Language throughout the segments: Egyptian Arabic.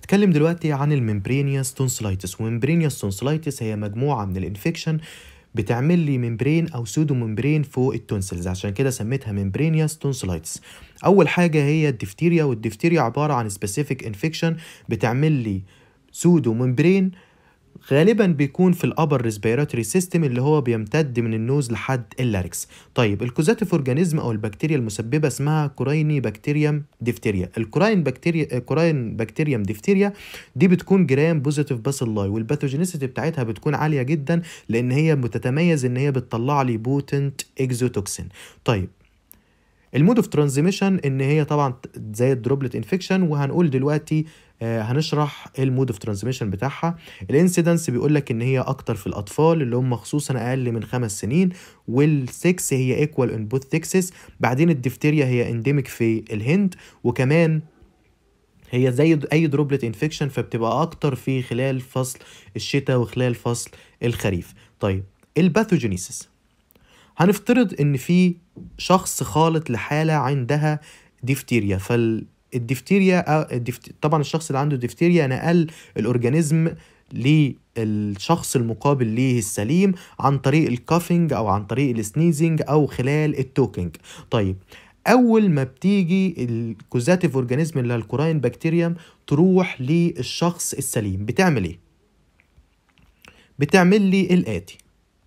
هتكلم دلوقتي عن الممبرينيوس تونسلايتس وممبرينيوس تونسلايتس هي مجموعة من الانفكشن بتعمل لي ممبرين او سودو ممبرين فوق التونسلز عشان كده سميتها ممبرينيوس تونسلايتس اول حاجة هي الدفتيريا والدفتيريا عبارة عن سبيسيفيك انفكشن بتعمل لي سودو ممبرين غالبا بيكون في الابر ريسبيراتوري سيستم اللي هو بيمتد من النوز لحد اللاركس طيب الكوزاتيف اورجانيزم او البكتيريا المسببه اسمها كورايني بكتيريوم ديفتيريا الكوراين بكتيريا كوراين بكتيريوم ديفتيريا دي بتكون جرام بوزيتيف باسيلاي والباثوجينيسيتي بتاعتها بتكون عاليه جدا لان هي بتتميز ان هي بتطلع لي بوتنت اكزوتوكسين طيب المود اوف ترانزميشن ان هي طبعا زي الدروبلت انفكشن وهنقول دلوقتي آه هنشرح المود اوف ترانزميشن بتاعها الانسيدنس بيقول لك ان هي اكتر في الاطفال اللي هم خصوصا اقل من خمس سنين والسكس هي ايكوال ان بوث سكسز بعدين الدفتيريا هي انديميك في الهند وكمان هي زي اي دروبلت انفكشن فبتبقى اكتر في خلال فصل الشتاء وخلال فصل الخريف طيب الباثوجينيسيس هنفترض ان في شخص خالط لحالة عندها ديفتيريا فالديفتيريا الدفت... طبعا الشخص اللي عنده ديفتيريا نقل الأورجانيزم للشخص المقابل ليه السليم عن طريق الكافينج أو عن طريق السنيزنج أو خلال التوكينج طيب أول ما بتيجي الكوزاتيف أورجانيزم اللي هي الكوراين بكتيريوم تروح للشخص السليم بتعمل إيه؟ بتعمل لي الآتي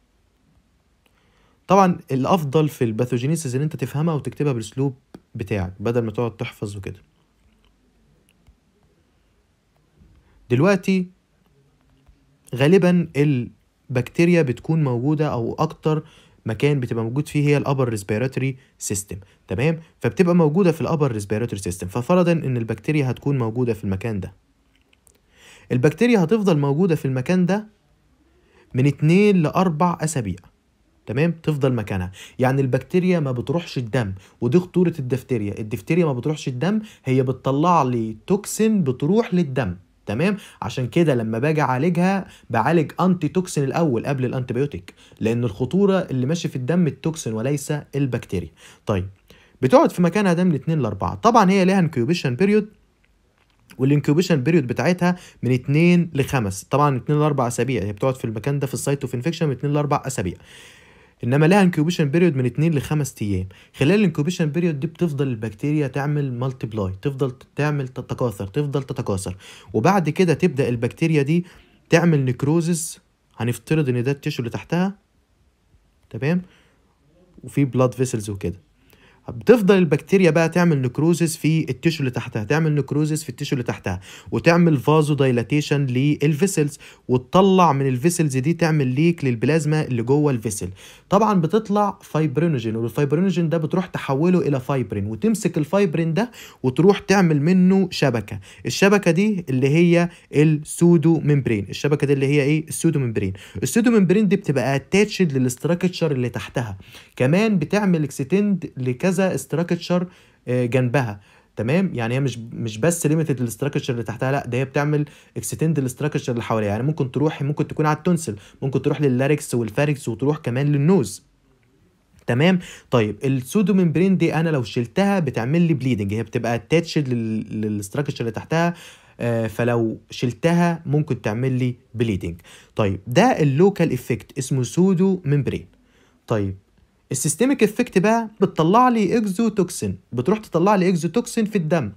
طبعا الافضل في الباثوجينيسيس ان انت تفهمها وتكتبها بالاسلوب بتاعك بدل ما تقعد تحفظ وكده دلوقتي غالبا البكتيريا بتكون موجوده او اكتر مكان بتبقى موجود فيه هي الابر ريسبيراتوري سيستم تمام فبتبقى موجوده في الابر ريسبيراتوري سيستم ففرضا ان البكتيريا هتكون موجوده في المكان ده البكتيريا هتفضل موجوده في المكان ده من اتنين لاربع اسابيع تمام تفضل مكانها يعني البكتيريا ما بتروحش الدم ودي خطوره الدفتيريا الدفتيريا ما بتروحش الدم هي بتطلع لي توكسين بتروح للدم تمام عشان كده لما باجي اعالجها بعالج انتي توكسين الاول قبل الانتيبيوتيك لان الخطوره اللي ماشي في الدم التوكسين وليس البكتيريا طيب بتقعد في مكانها ده من 2 ل 4 طبعا هي ليها انكيوبيشن بيريود والانكيوبيشن بيريود بتاعتها من 2 ل 5 طبعا 2 ل 4 اسابيع هي بتقعد في المكان ده في السايت اوف انفكشن من 2 ل 4 اسابيع انما لها انكيوبيشن بيريود من 2 ل 5 ايام خلال الانكيوبيشن بيريود دي بتفضل البكتيريا تعمل مالتيبلاي تفضل تعمل تتكاثر تفضل تتكاثر وبعد كده تبدا البكتيريا دي تعمل نكروزز هنفترض ان ده التيشو اللي تحتها تمام وفي بلاد فيسلز وكده بتفضل البكتيريا بقى تعمل نكروزس في التيشو اللي تحتها تعمل نكروزس في التيشو اللي تحتها وتعمل فازو دايلاتيشن للفيسلز وتطلع من الفيسلز دي تعمل ليك للبلازما اللي جوه الفيسل طبعا بتطلع فايبرينوجين والفايبرينوجين ده بتروح تحوله الى فايبرين وتمسك الفايبرين ده وتروح تعمل منه شبكه الشبكه دي اللي هي السودو ممبرين الشبكه دي اللي هي ايه السودو ممبرين السودو ممبرين دي بتبقى اتاتشد للاستراكشر اللي تحتها كمان بتعمل اكستند لكذا كذا استراكشر جنبها تمام يعني هي مش مش بس ليميتد للاستراكشر اللي تحتها لا ده هي بتعمل اكستند الاستراكشر اللي حواليها يعني ممكن تروح ممكن تكون على التونسل ممكن تروح لللاركس والفاركس وتروح كمان للنوز تمام طيب السودو ممبرين دي انا لو شلتها بتعمل لي بليدنج هي بتبقى اتاتشد للاستراكشر اللي تحتها آه فلو شلتها ممكن تعمل لي بليدنج طيب ده اللوكال افكت اسمه سودو ممبرين طيب السيستميك افكت بقى بتطلع لي اكزوتوكسين بتروح تطلع لي اكزوتوكسين في الدم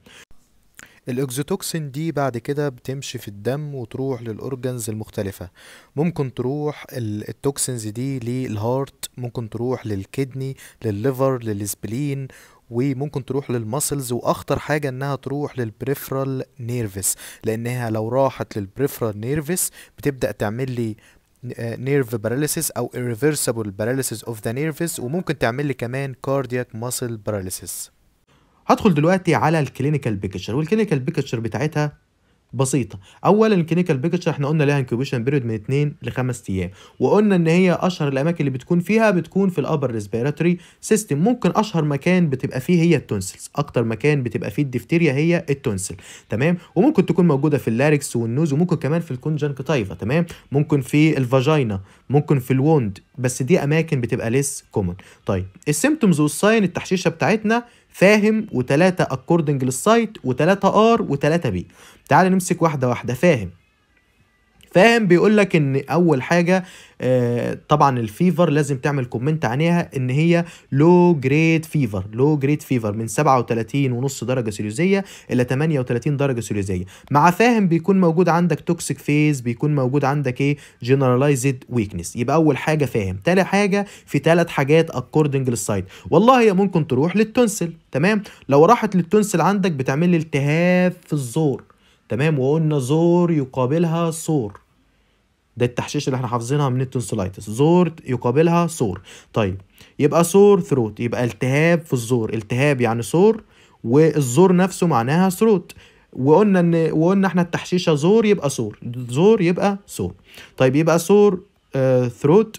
الاكزوتوكسين دي بعد كده بتمشي في الدم وتروح للاورجنز المختلفة ممكن تروح التوكسينز دي للهارت ممكن تروح للكدني للليفر للسبلين وممكن تروح للمسلز واخطر حاجه انها تروح للبريفرال نيرفس لانها لو راحت للبريفرال نيرفس بتبدا تعمل لي نيرف باراليسيس او irreversible paralysis of the nerves وممكن تعمل لي كمان cardiac muscle paralysis هدخل دلوقتي على الكلينيكال بيكتشر والكلينيكال بيكتشر بتاعتها بسيطه اولا الكلينيكال بيكتشر احنا قلنا لها انكيوبيشن بيريود من 2 ل 5 ايام وقلنا ان هي اشهر الاماكن اللي بتكون فيها بتكون في الابر ريسبيراتوري سيستم ممكن اشهر مكان بتبقى فيه هي التونسلز اكتر مكان بتبقى فيه الدفتيريا هي التونسل تمام وممكن تكون موجوده في اللاركس والنوز وممكن كمان في الكونجنكتيفا تمام ممكن في الفاجينا ممكن في الوند بس دي اماكن بتبقى ليس كومون طيب السيمتومز والساين التحشيشه بتاعتنا فاهم وتلاتة اكوردنج للسايت وتلاتة ار وتلاتة بي تعال نمسك واحده واحده فاهم فاهم بيقول لك ان اول حاجه آه طبعا الفيفر لازم تعمل كومنت عليها ان هي لو جريد فيفر لو جريد فيفر من 37 ونص درجه سيليزيه الى 38 درجه سيليزيه مع فاهم بيكون موجود عندك توكسيك فيز بيكون موجود عندك ايه جنرالايزد ويكنس يبقى اول حاجه فاهم تاني حاجه في ثلاث حاجات اكوردنج للسايت والله هي ممكن تروح للتونسل تمام لو راحت للتونسل عندك بتعمل لي التهاب في الزور تمام وقلنا زور يقابلها صور ده التحشيش اللي احنا حافظينها من التونسلايتس زور يقابلها صور طيب يبقى صور ثروت يبقى التهاب في الزور التهاب يعني صور والزور نفسه معناها ثروت وقلنا ان وقلنا احنا التحشيشه زور يبقى صور زور يبقى صور طيب يبقى صور آه ثروت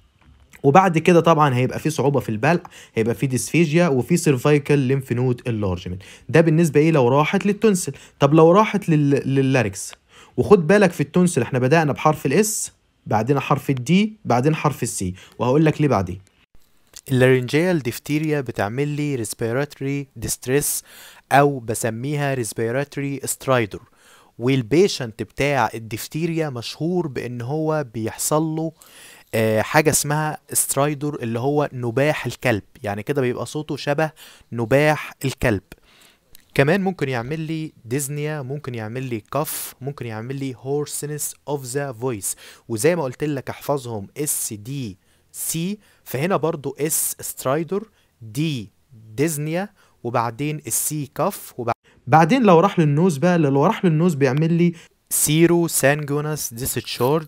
وبعد كده طبعا هيبقى في صعوبه في البلع هيبقى في ديسفيجيا وفي سيرفايكال ليمف نود انلارجمنت ده بالنسبه ايه لو راحت للتونسل طب لو راحت لل... لللاركس وخد بالك في التونسل احنا بدأنا بحرف الاس بعدين حرف الدي بعدين حرف السي وهقول لك ليه بعدين اللارنجيال ديفتيريا بتعمل لي ريسبيراتوري ديستريس او بسميها ريسبيراتوري سترايدر والبيشنت بتاع الديفتيريا مشهور بان هو بيحصل له آه حاجة اسمها سترايدر اللي هو نباح الكلب يعني كده بيبقى صوته شبه نباح الكلب كمان ممكن يعمل لي ديزنيا ممكن يعمل لي كف ممكن يعمل لي هورسنس اوف ذا فويس وزي ما قلت لك احفظهم اس دي سي فهنا برضو اس سترايدر دي ديزنيا وبعدين السي كف وبعدين لو راح للنوز بقى لو راح للنوز بيعمل لي سيرو سانجونس ديسشارج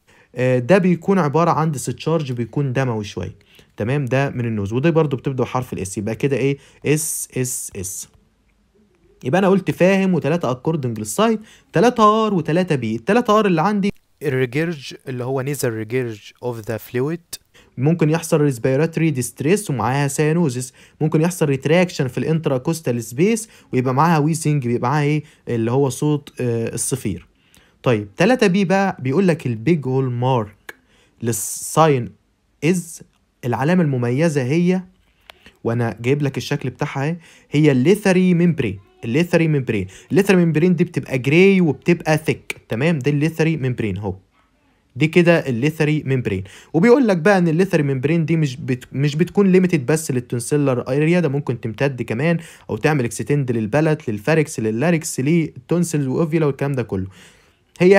ده بيكون عبارة عن ديسشارج بيكون دموي شوية تمام ده من النوز وده برضو بتبدأ حرف الاس يبقى كده ايه اس اس اس يبقى انا قلت فاهم وثلاثة اكوردنج للسايت ثلاثة ار وثلاثة بي الثلاثة ار اللي عندي الريجيرج اللي هو نيزل ريجيرج اوف ذا فلويد ممكن يحصل ريسبيراتوري ديستريس ومعاها سيانوزس ممكن يحصل ريتراكشن في الانترا كوستال سبيس ويبقى معاها ويسنج بيبقى معاها ايه اللي هو صوت آه الصفير طيب 3 بي بقى بيقول لك البيج هول مارك للساين از العلامه المميزه هي وانا جايب لك الشكل بتاعها اهي هي الليثري ممبرين الليثري ممبرين الليثري ممبرين دي بتبقى جراي وبتبقى ثيك تمام دي الليثري ممبرين اهو دي كده الليثري ممبرين وبيقول لك بقى ان الليثري ممبرين دي مش بت... مش بتكون ليميتد بس للتونسيلر اريا ده ممكن تمتد كمان او تعمل اكستند للبلت للفاركس لللاركس للتونسلز واوفيلا والكلام ده كله هي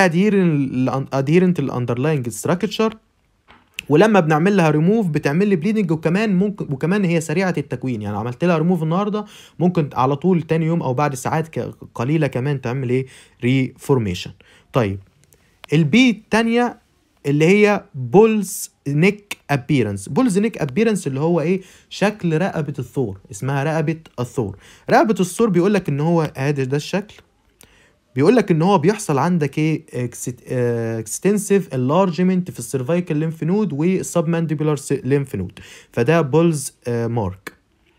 ادهيرنت الاندرلاينج ستراكشر ولما بنعمل لها ريموف بتعمل لي بليدنج وكمان ممكن وكمان هي سريعه التكوين يعني عملت لها ريموف النهارده ممكن على طول تاني يوم او بعد ساعات قليله كمان تعمل ايه ريفورميشن طيب البي الثانيه اللي هي بولز نيك ابيرنس بولز نيك ابيرنس اللي هو ايه شكل رقبه الثور اسمها رقبه الثور رقبه الثور بيقول لك ان هو ادي ده الشكل بيقول لك ان هو بيحصل عندك ايه اكستنسيف انلارجمنت في السيرفايكال ليمف نود والسبمانديبولار ليمف نود فده بولز مارك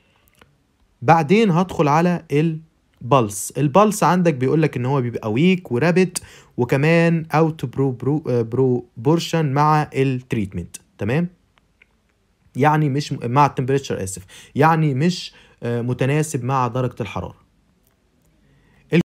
بعدين هدخل على البلس البلس عندك بيقول لك ان هو بيبقى ويك ورابت وكمان اوت برو برو بروبورشن مع التريتمنت تمام يعني مش مع التمبريتشر اسف يعني مش متناسب مع درجه الحراره